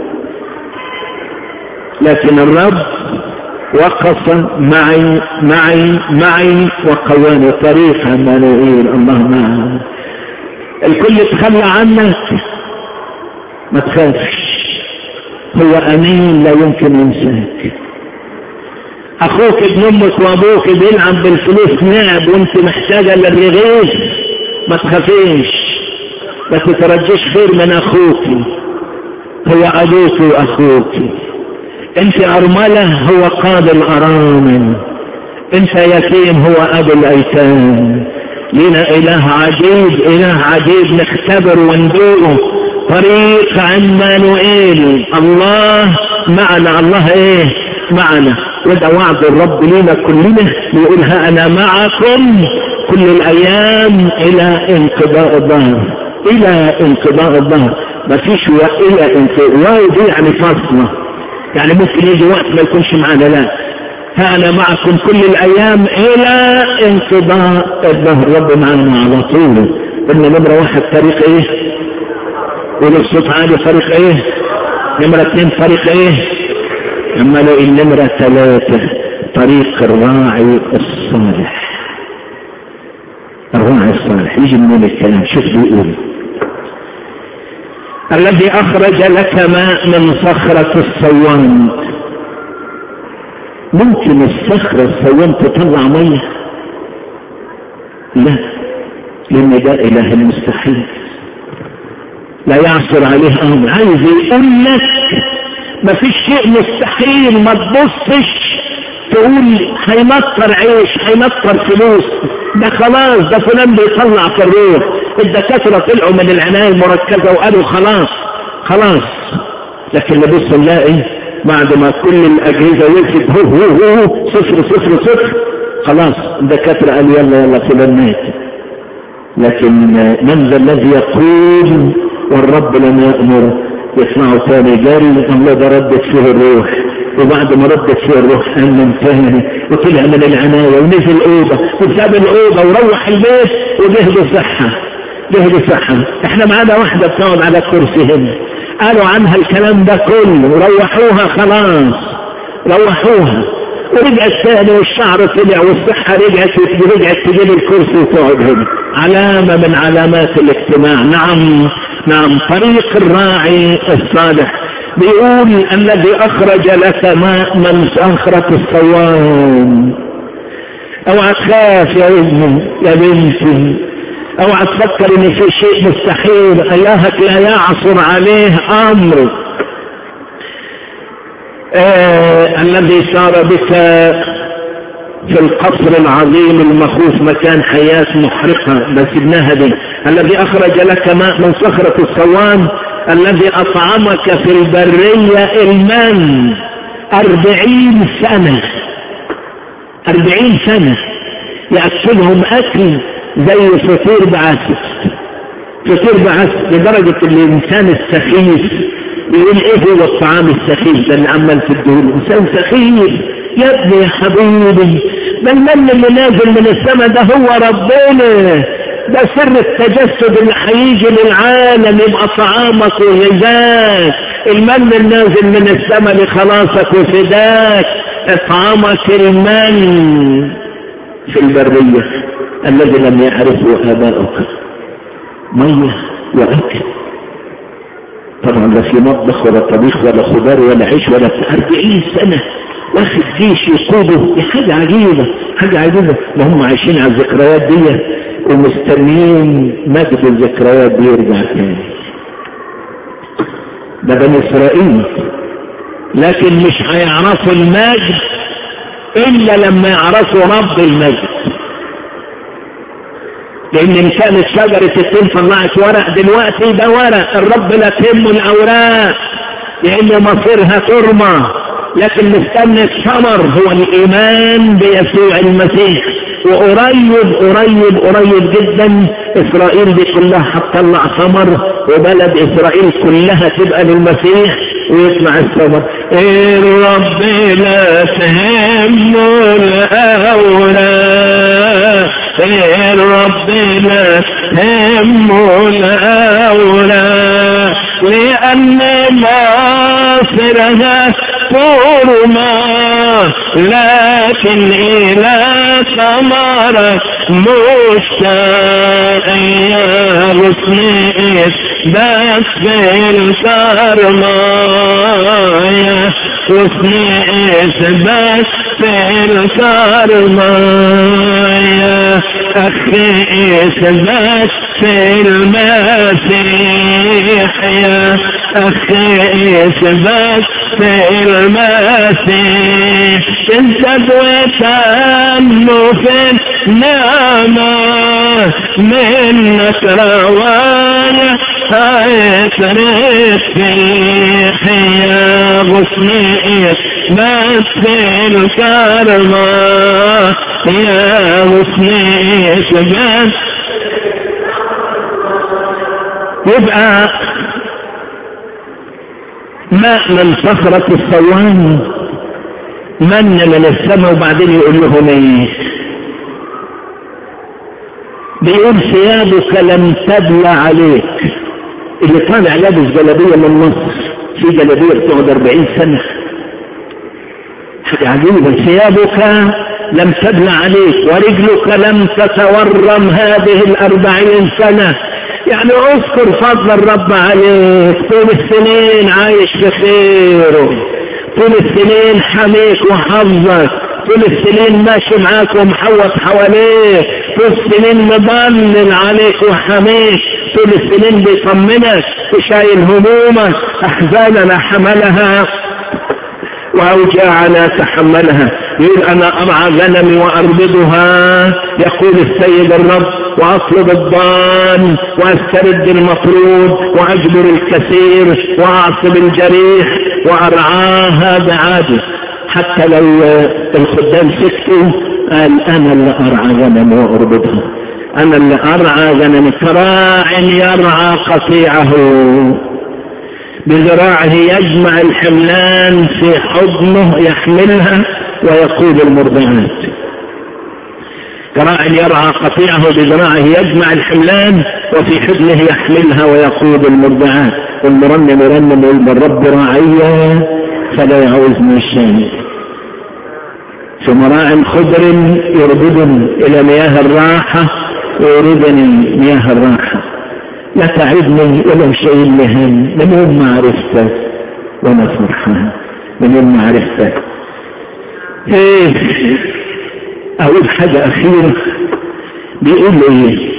لكن الرب وقف معي معي معي وقواني طريقا ما نقول الله معنا الكل تخلى عنك ما تخافش هو امين لا يمكن ينساك اخوك ابن امك وابوك بيلعب بالفلوس لعب وانت محتاجه للرغيف ما تخافيش ما تترجيش خير من اخوك هو ابوك واخوك انت ارمله هو قاد الارامل انت يتيم هو ابو الايتام لنا اله عجيب اله عجيب نختبر وندوقه طريق عمانوئيل الله معنا الله ايه معنا وده وعد الرب لنا كلنا يقول ها انا معكم كل الايام الى انقضاء الظهر الى انقضاء الظهر ما فيش الى انقضاء دي يعني فاصله يعني ممكن يجي وقت ما يكونش معانا لا ها انا معكم كل الايام الى انقضاء الظهر رب معنا على طول قلنا نمرة واحد طريق ايه والصوت عالي طريق ايه نمرة اثنين طريق ايه اما لو النمرة ثلاثة طريق الراعي الصالح الراعي الصالح يجي منين الكلام شوف بيقول الذي أخرج لك ماء من صخرة الصوان ممكن الصخرة الصوان تطلع مية لا لأن ده إله المستحيل لا يعصر عليه أمر عايز يقول لك ما فيش شيء مستحيل ما تبصش تقول هيمطر عيش هيمطر فلوس ده خلاص ده فلان بيطلع في الروح الدكاترة طلعوا من العناية المركزة وقالوا خلاص خلاص لكن نبص نلاقي بعد ما كل الأجهزة وقفت هو هو هو صفر صفر صفر خلاص الدكاترة قالوا يلا يلا فلان مات لكن من ذا الذي يقول والرب لم يأمر يسمعه تاني جاري الله ده ردت فيه الروح وبعد ما ردت فيه الروح أمن تاني وطلع من العناية ونزل أوضة وساب الأوضة وروح البيت وجه بصحة جه بصحة احنا معانا واحدة بتقعد على كرسي هنا قالوا عنها الكلام ده كله وروحوها خلاص روحوها ورجعت تاني والشعر طلع والصحة رجعت ورجعت تجيب الكرسي وتقعد هنا علامة من علامات الاجتماع نعم نعم طريق الراعي الصالح بيقول الذي أخرج لك ماء من صخرة الصوان اوعى تخاف يا ابني يا بنتي اوعى تفكر ان في شيء مستحيل الهك لا يعصر عليه امر آه الذي سار بك في القصر العظيم المخوف مكان حياة محرقة بس ابنها دي الذي اخرج لك ماء من صخرة الصوان الذي اطعمك في البرية المن اربعين سنة اربعين سنة يأكلهم اكل زي فطير بعسل فطير بعسل لدرجة الانسان السخيف يقول ايه هو الطعام السخيف ده اللي عمال في الدهون انسان سخيف يا ابني يا حبيبي ده المن اللي نازل من السماء ده هو ربنا ده سر التجسد اللي هيجي للعالم يبقى طعامك وغذاك المن النازل من السماء لخلاصك وفداك اطعامك المن في البرية الذي لم يعرفه آباؤك مية وأكل طبعا لا في مطبخ ولا طبيخ ولا خضار ولا عيش ولا أربعين سنة واخد جيش يقوده دي حاجة عجيبة حاجة عجيبة ما هم عايشين على الذكريات دي ومستنيين مجد الذكريات دي يرجع تاني ده بني إسرائيل لكن مش هيعرفوا المجد إلا لما يعرفوا رب المجد لان ان كانت شجرة التين طلعت ورق دلوقتي ده ورق الرب لا تهمه الاوراق لان مصيرها ترمى لكن مستنى الثمر هو الايمان بيسوع المسيح وقريب قريب قريب جدا اسرائيل دي كلها هتطلع ثمر وبلد اسرائيل كلها تبقى للمسيح ويطلع الثمر الرب لا تهمه الاوراق الرب لا تهمه الاوراق لان مصيرها ترمى لكن إلى ثمرك مشتاق يا غصنيس بس في الكرمايا غصنيس بس في الكرمايا أخي إثبات في المسيح يا أخي إثبات في المسيح تزداد وتنمو في النعمة منك رواية هيترك في حياة غصنية بس في الكرمة يا غصنية بس يبقى ماء من صخرة الصوان من من السماء وبعدين يقول لهم ايه بيقول ثيابك لم تبلى عليك اللي طالع لابس جلابيه من مصر في جلابيه بتقعد 40 سنه حاجه عجيبه ثيابك لم تبلى عليك ورجلك لم تتورم هذه الأربعين سنة يعني اذكر فضل الرب عليك طول السنين عايش في خيره طول السنين حميك وحفظك طول السنين ماشي معاك ومحوط حواليك طول السنين مضلل عليك وحميك طول السنين بيطمنك وشايل همومك احزاننا حملها واوجاعنا تحملها يقول انا ارعى غنمي واربضها يقول السيد الرب واطلب الضال واسترد المطرود واجبر الكثير واعصب الجريح وارعاها بعادل حتى لو الخدام سكتوا قال انا اللي ارعى غنمي واربضها انا اللي ارعى غنمي كراع يرعى قطيعه بذراعه يجمع الحملان في حضنه يحملها ويقود المرضعات كراع يرعى قطيعه بذراعه يجمع الحملان وفي حضنه يحملها ويقود المرضعات والمرنم يرنم ويقول الرب راعيا فلا يعوزني الشيء في مراع خضر يربدني الى مياه الراحة ويردني مياه الراحة لا تعبني ولو شيء مهم من يوم ما عرفتك وانا فرحان من يوم ما عرفتك ايه اقول حاجة اخيرة بيقول ايه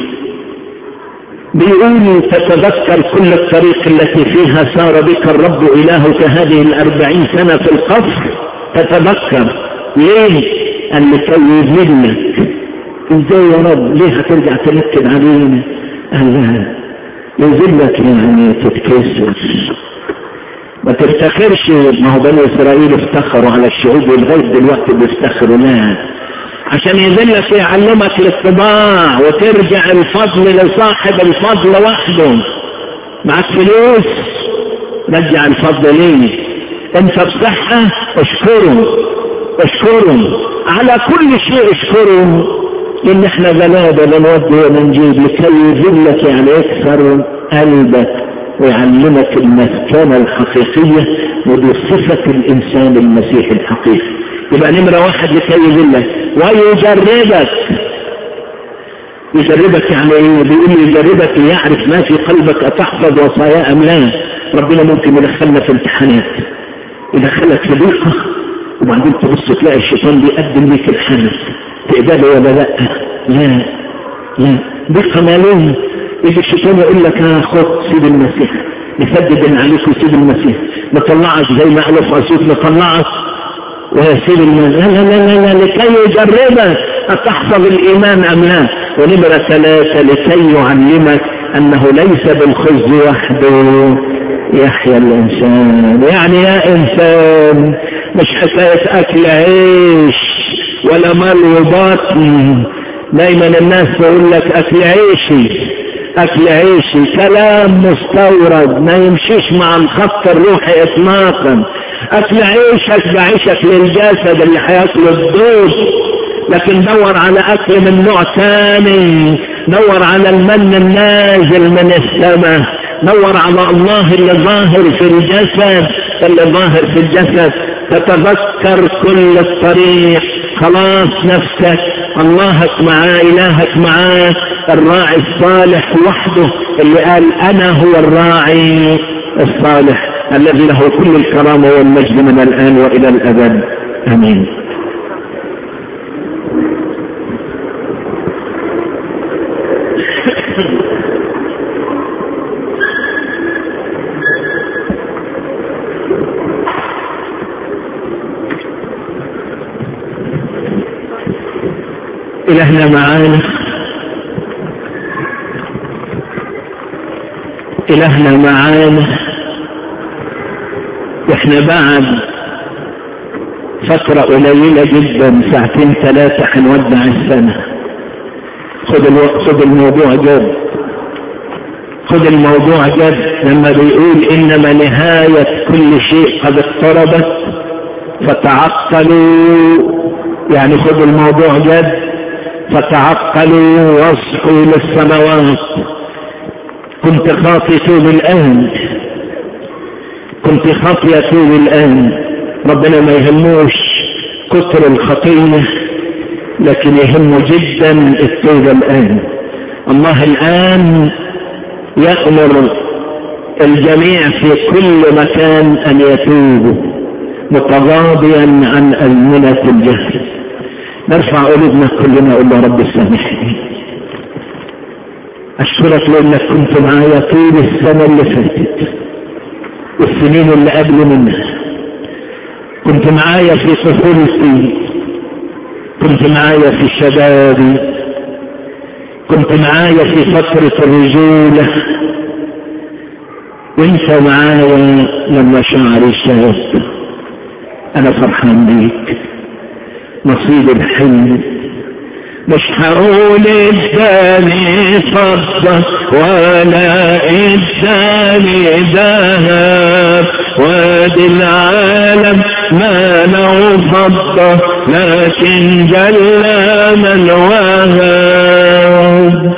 بيقول تتذكر كل الطريق التي فيها سار بك الرب الهك هذه الاربعين سنة في القصر تتذكر ليه قال لكي يذلك ازاي يا رب ليه هترجع تنكد علينا قال لا يذلك يعني تتكسر ما تفتخرش ما هو بني اسرائيل افتخروا على الشعوب ولغايه دلوقتي بيفتخروا لا عشان يذلك يعلمك الاتباع وترجع الفضل لصاحب الفضل وحده معك فلوس رجع الفضل ليه انت بصحة اشكره اشكره على كل شيء اشكره ان احنا غلابة بنودي ونجيب لكي يذلك يعني يكسر قلبك ويعلمك المسكنة الحقيقية ودي صفة الانسان المسيحي الحقيقي يبقى نمرة واحد لكي يذلك ويجربك يجربك يعني ايه بيقول يجربك يعرف ما في قلبك اتحفظ وصايا ام لا ربنا ممكن يدخلنا في امتحانات يدخلك في ضيقة وبعدين تبص تلاقي الشيطان بيقدم لك الحنس تقبله ولا لا لا لا ضيقة مالية يجي الشيطان يقول لك ها خد سيب المسيح نسدد عليك وسيب المسيح نطلعك زي ما قالوا في اسيوط نطلعك ويسيب المسيح لا لا لا لا لكي يجربك أتحفظ الإيمان أم لا ونمرة ثلاثة لكي يعلمك أنه ليس بالخز وحده يحيا الإنسان يعني يا إنسان مش حكاية أكل عيش ولا مال وبطن دايما الناس تقول لك أكل عيشي أكل عيشي كلام مستورد ما يمشيش مع الخط الروحي إطلاقا أكل عيشك بعيشك للجسد اللي هياكله الدود لكن دور على أكل من نوع ثاني دور على المن النازل من السماء دور على الله اللي ظاهر في الجسد اللي ظاهر في الجسد تتذكر كل الطريق خلاص نفسك اللهك معاه إلهك معاه الراعي الصالح وحده اللي قال أنا هو الراعي الصالح الذي له كل الكرامة والمجد من الآن وإلى الأبد آمين إلهنا معانا إلهنا معانا واحنا بعد فترة قليلة جدا ساعتين ثلاثة هنودع السنة خد الوقت خد الموضوع جد خد الموضوع جد لما بيقول انما نهاية كل شيء قد اقتربت فتعقلوا يعني خد الموضوع جد فتعقلوا واصحوا للسماوات كنت خاطي توب الآن كنت خاطية توب الآن ربنا ما يهموش كتر الخطية لكن يهمه جدا التوبة الآن الله الآن يأمر الجميع في كل مكان أن يتوبوا متغاضيا عن أزمنة الجهل نرفع قلوبنا كلنا قول يا رب سامحني أشكرك لأنك كنت معايا طول السنة اللي فاتت والسنين اللي قبل منها كنت معايا في طفولتي كنت معايا في شبابي كنت معايا في فترة الرجولة وانت معايا لما شعري شاب انا فرحان بيك نصيب الحلم مش هقول اداني فضة ولا اداني ذهب وادي العالم ما له فضة لكن جل من وهب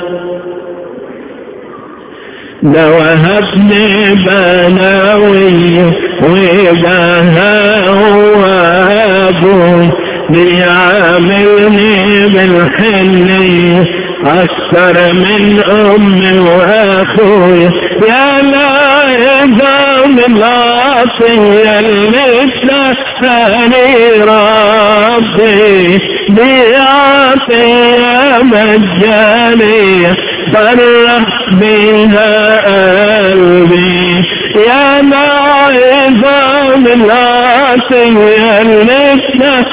ده وهبني بلاوي وبهاء وابوي بيعاملني بالحنية أكثر من أمي وأخوي يا لا يزال العصية المثلثاني ربي بعطية مجانية فرح بها قلبي يا لا يزال العصية المثلثاني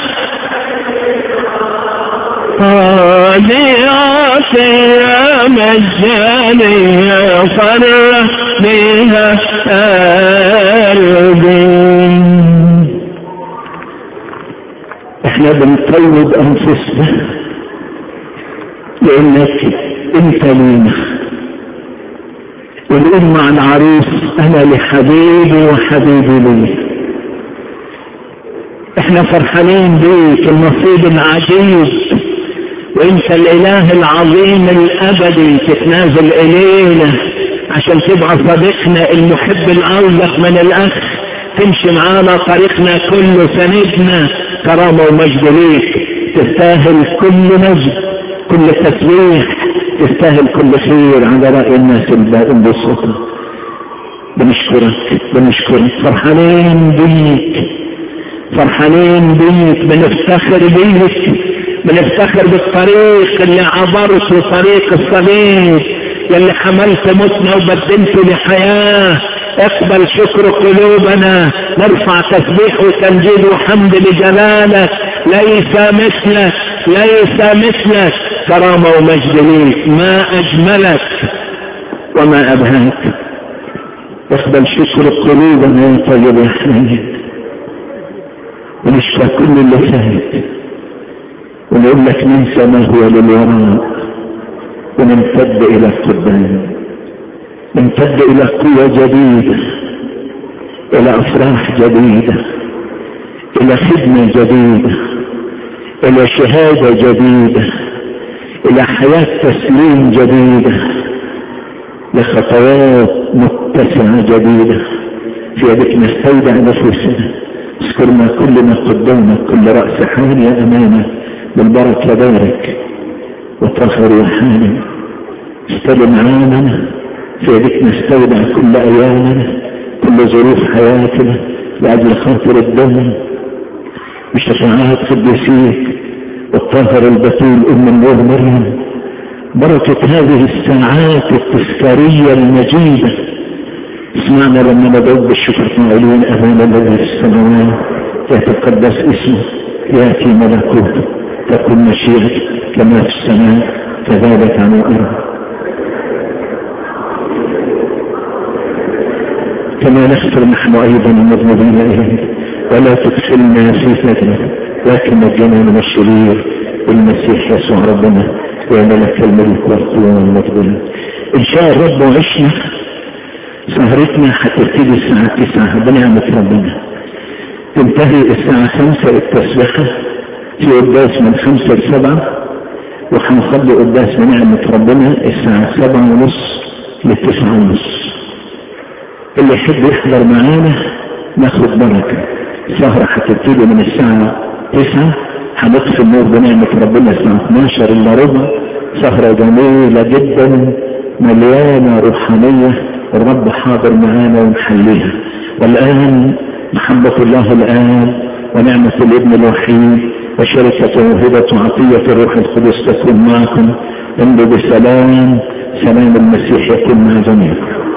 قادراتي يا مجانية فرح بها قلبي احنا بنطلب انفسنا لانك انت لينا ونقول مع العروس انا لحبيبي وحبيبي لي احنا فرحانين بيك النصيب العجيب وانت الاله العظيم الابدي تتنازل الينا عشان تبقى صديقنا المحب الالطف من الاخ تمشي معانا طريقنا كله سندنا كرامة ومجد ليك تستاهل كل مجد كل تسبيح تستاهل كل خير على رأي الناس البائن بالسلطة بنشكرك بنشكرك فرحانين بيك فرحانين بيك بنفتخر بيك بنفتخر بالطريق اللي عبرته طريق الصليب يلي حملت موتنا وبدلته لحياة اقبل شكر قلوبنا نرفع تسبيح وتمجيد وحمد لجلالك ليس مثلك ليس مثلك كرامة ومجد ليك ما أجملك وما أبهاك اقبل شكر قلوبنا يا طيب يا حنين ونشفى كل اللي فات ونقول لك ننسى ما هو للوراء ونمتد الى القدام نمتد الى قوة جديدة الى افراح جديدة الى خدمة جديدة الى شهادة جديدة الى حياة تسليم جديدة لخطوات متسعة جديدة في يدك نستودع نفوسنا اذكرنا كلنا قدامك كل رأس حال يا أمانة بالبركة بارك وطهر يا حالم استلم عامنا في يدك نستودع كل أيامنا كل ظروف حياتنا لأجل خاطر الدم بشفاعات قدسيك والطاهر البتول أم النور مريم بركة هذه الساعات التذكارية المجيدة اسمعنا لما ندعو بالشكر معلون أمام الذي في السماوات يتقدس اسمه يأتي ملكوته تكن مشيئتك كما في السماء كذلك على الأرض كما نغفر نحن أيضا المذنبين إليك ولا تدخلنا في فتنة لكن نجنا من الشرير المسيح يسوع ربنا وملك الملك والقوة والمقدرة إن شاء الرب وعشنا سهرتنا هتبتدي الساعة 9 بنعمة ربنا تنتهي الساعة 5 التسبيحة في قداس من 5 ل 7 وهنصلي قداس بنعمة ربنا الساعة 7 ونص ل 9 ونص اللي يحب يحضر معانا ناخد بركة السهرة هتبتدي من الساعة 9 هنطفي النور بنعمة ربنا الساعة 12 الا ربع سهرة جميلة جدا مليانة روحانية والرب حاضر معانا ونحليها والآن محبة الله الآن ونعمة الابن الوحيد وشركة وهبة عطية الروح القدس تكون معكم امضوا بسلام سلام المسيح يكون مع جميعكم